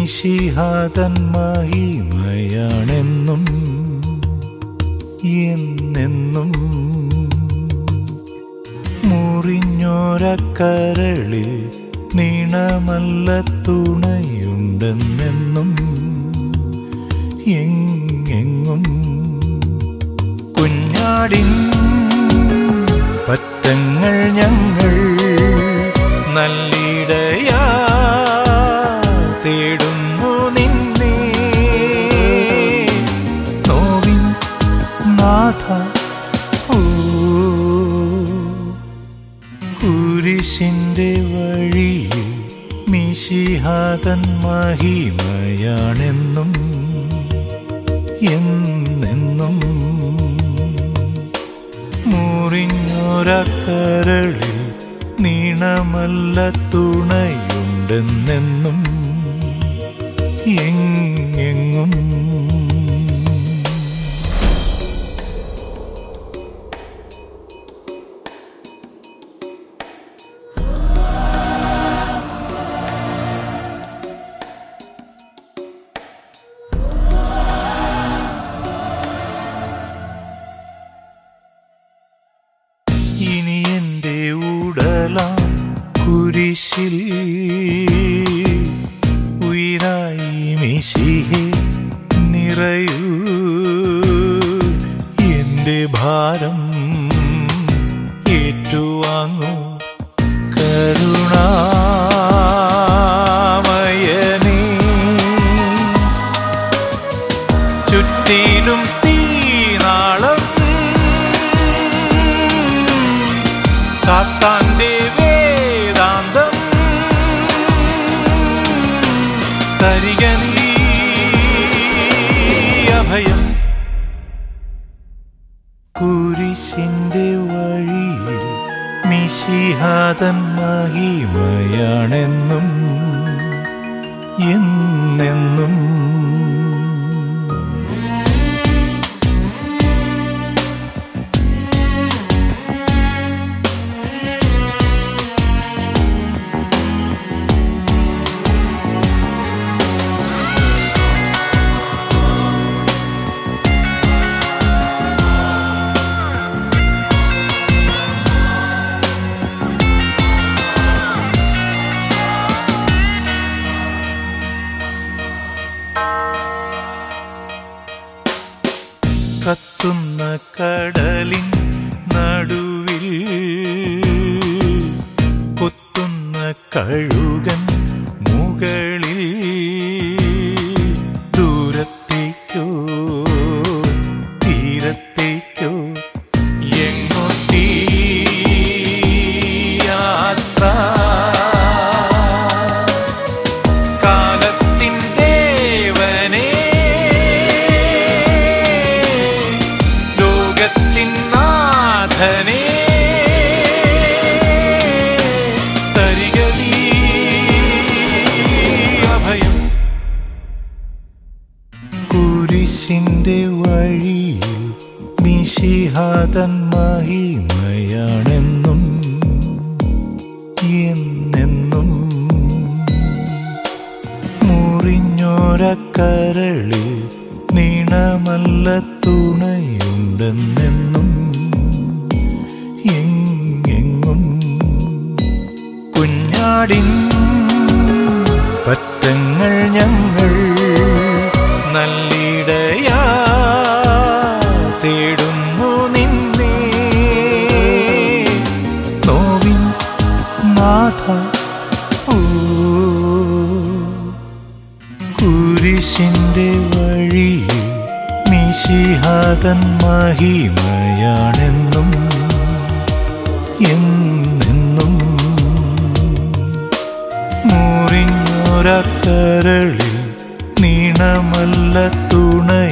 മിശിഹാതൻ മഹിമയാണെന്നും എന്നെന്നും മുറിഞ്ഞോരക്കരളിൽ നീണമല്ല തുണയുണ്ടെന്നെന്നും എങ്ങെങ്ങും കുഞ്ഞാടിൻ പറ്റങ്ങൾ ഞങ്ങൾ നല്ലിടയാ തേടുന്നു നിന്നെ നോവിൻ നാഥ ഓ കുരിശിന്റെ വഴിയിൽ മിശിഹാതൻ മഹിമയാണെന്നും എന്നെന്നും മുറിഞ്ഞോരക്കരളിൽ നീണമല്ല തുണയുണ്ടെന്നെന്നും എങ്ങെങ്ങും ഇനി എൻ്റെ ഉടലാം കുരിശിൽ ഉയരായി മിശിഹെ നിറയൂ എൻ്റെ ഭാരം ഏറ്റുവാങ്ങൂ കരുണാമയനേ ചുറ്റിലും തീനാളം സാത്താന്റെ വേദാന്തം തരിക നീ അഭയം കുരിശിന്റെ വഴിയിൽ മിശിഹാതൻ മഹിമയാണെന്നും എന്നെന്നും കത്തുന്ന കടലിൻ നടുവിൽ കൊത്തുന്ന കഴുകൻ മുകളിൽ ദൂരത്തേക്കോ തീരത്തേക്കോ എങ്ങോട്ടീ യാത്ര കാലത്തിൻ ദേവനേ ലോകത്തിൻ നാഥനേ തരിക നീ അഭയം കുരിശിന്റെ വഴിയിൽ മിശിഹാതൻ മഹിമയാണെന്നും എന്നെന്നും മുറിഞ്ഞോരക്കരളിൽ നീണമല്ല തുണയുണ്ടെന്നെന്നും എങ്ങെങ്ങും കുഞ്ഞാടിൻ പറ്റങ്ങൾ ഞങ്ങൾ നല്ലിടയാ തേടുന്നു നിന്നെ നോവിൻ നാഥ ഓ കുരിശിന്റെ വഴിയിൽ മിശിഹാതൻ മഹിമയാണെന്നും എന്നെന്നും മുറിഞ്ഞോരക്കരളിൽ നീണമല്ല തുണയുണ്ടെന്നെന്നും